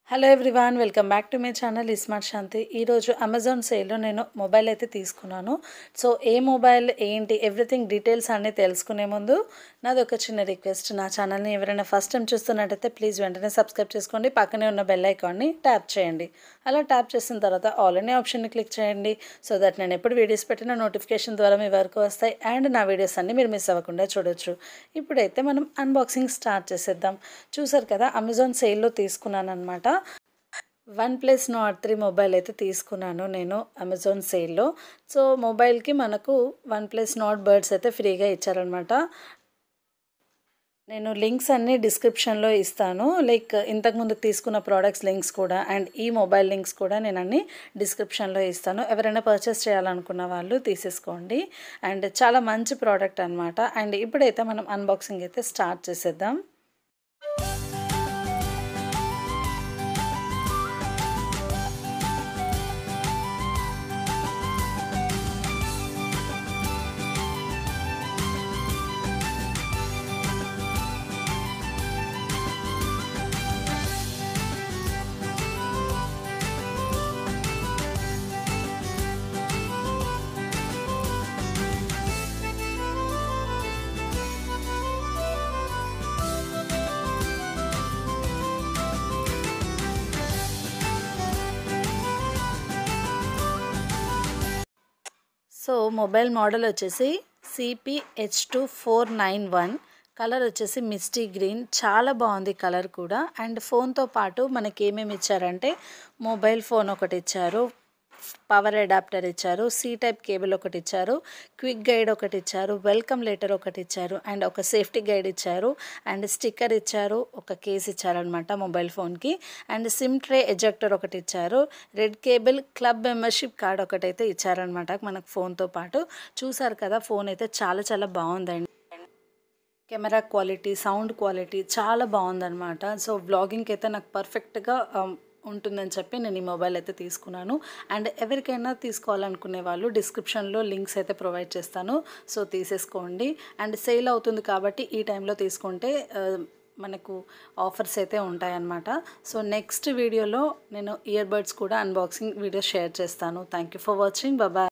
hello everyone welcome back to my channel iSmart Shanti ఈరోజు Amazon సేల్లో నేను మొబైల్ అయితే తీసుకున్నాను సో ఏ మొబైల్ ఏంటి ఎవ్రీథింగ్ డీటెయిల్స్ అన్నీ తెలుసుకునే ముందు నాది ఒక చిన్న రిక్వెస్ట్ నా ఛానల్ని ఎవరైనా ఫస్ట్ టైం చూస్తున్నట్టయితే ప్లీజ్ వెంటనే సబ్స్క్రైబ్ చేసుకోండి పక్కనే ఉన్న బెల్ ఐకాన్ని ట్యాప్ చేయండి అలా ట్యాప్ చేసిన తర్వాత ఆల్ అనే ఆప్షన్ని క్లిక్ చేయండి సో దట్ నేను ఎప్పుడు వీడియోస్ పెట్టిన నోటిఫికేషన్ ద్వారా మీ వరకు వస్తాయి అండ్ నా వీడియోస్ అన్నీ మీరు మిస్ అవ్వకుండా చూడొచ్చు ఇప్పుడైతే మనం అన్బాక్సింగ్ స్టార్ట్ చేసేద్దాం చూసారు కదా అమెజాన్ సేల్లో తీసుకున్నాను అనమాట OnePlus Nord three mobile అయితే తీసుకున్నాను నేను అమెజాన్ సేల్లో సో మొబైల్కి మనకు వన్ ప్లస్ నాట్ బర్డ్స్ అయితే ఫ్రీగా ఇచ్చారనమాట నేను లింక్స్ అన్నీ డిస్క్రిప్షన్లో ఇస్తాను లైక్ ఇంతకుముందు తీసుకున్న ప్రోడక్ట్స్ లింక్స్ కూడా అండ్ ఈ మొబైల్ లింక్స్ కూడా నేను అన్ని డిస్క్రిప్షన్లో ఇస్తాను ఎవరైనా పర్చేస్ చేయాలనుకున్న వాళ్ళు తీసేసుకోండి అండ్ చాలా మంచి ప్రోడక్ట్ అనమాట అండ్ ఇప్పుడైతే మనం అన్బాక్సింగ్ అయితే స్టార్ట్ చేసేద్దాం సో మొబైల్ మోడల్ వచ్చేసి CPH two four nine one colour వచ్చేసి మిస్టీ గ్రీన్ చాలా బాగుంది కలర్ కూడా అండ్ ఫోన్తో పాటు మనకి ఏమేమి ఇచ్చారంటే మొబైల్ ఫోన్ ఒకటి ఇచ్చారు పవర్ అడాప్టర్ ఇచ్చారు సి టైప్ కేబుల్ ఒకటి ఇచ్చారు క్విక్ గైడ్ ఒకటి ఇచ్చారు వెల్కమ్ లెటర్ ఒకటి ఇచ్చారు అండ్ ఒక సేఫ్టీ గైడ్ ఇచ్చారు అండ్ స్టిక్కర్ ఇచ్చారు ఒక కేస్ ఇచ్చారనమాట మొబైల్ ఫోన్కి అండ్ సిమ్ ట్రే ఎజెక్టర్ ఒకటి ఇచ్చారు red cable club membership card ఒకటైతే ఇచ్చారనమాట మనకు ఫోన్తో పాటు చూసారు కదా ఫోన్ అయితే చాలా చాలా బాగుందండి కెమెరా క్వాలిటీ సౌండ్ క్వాలిటీ చాలా బాగుందన్నమాట సో బ్లాగింగ్కి అయితే నాకు పర్ఫెక్ట్గా ఉంటుందని చెప్పి నేను ఈ మొబైల్ అయితే తీసుకున్నాను అండ్ ఎవరికైనా తీసుకోవాలనుకునే వాళ్ళు డిస్క్రిప్షన్లో లింక్స్ అయితే ప్రొవైడ్ చేస్తాను సో తీసేసుకోండి అండ్ సేల్ అవుతుంది కాబట్టి ఈ టైంలో తీసుకుంటే మనకు ఆఫర్స్ అయితే ఉంటాయన్నమాట సో నెక్స్ట్ వీడియోలో నేను ఇయర్ బడ్స్ కూడా అన్బాక్సింగ్ వీడియో షేర్ చేస్తాను thank you for watching bye